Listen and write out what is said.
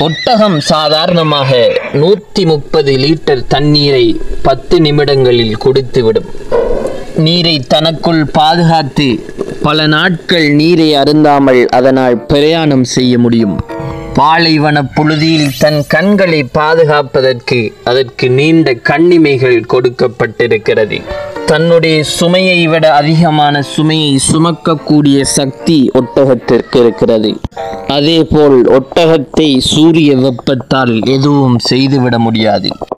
ஒட்டகம் சாதாரணமாக நூற்றி முப்பது லிட்டர் தண்ணீரை பத்து நிமிடங்களில் குடித்துவிடும் நீரை தனக்குள் பாதுகாத்து பல நாட்கள் நீரை அருந்தாமல் அதனால் பிரயாணம் செய்ய முடியும் பாலைவன புழுதியில் தன் கண்களை பாதுகாப்பதற்கு அதற்கு நீண்ட கண்ணிமைகள் கொடுக்கப்பட்டிருக்கிறது தன்னுடைய சுமையை விட அதிகமான சுமையை சுமக்கக்கூடிய சக்தி ஒட்டகத்திற்கு இருக்கிறது அதேபோல் ஒட்டகத்தை சூரிய வெப்பத்தால் எதுவும் செய்துவிட முடியாது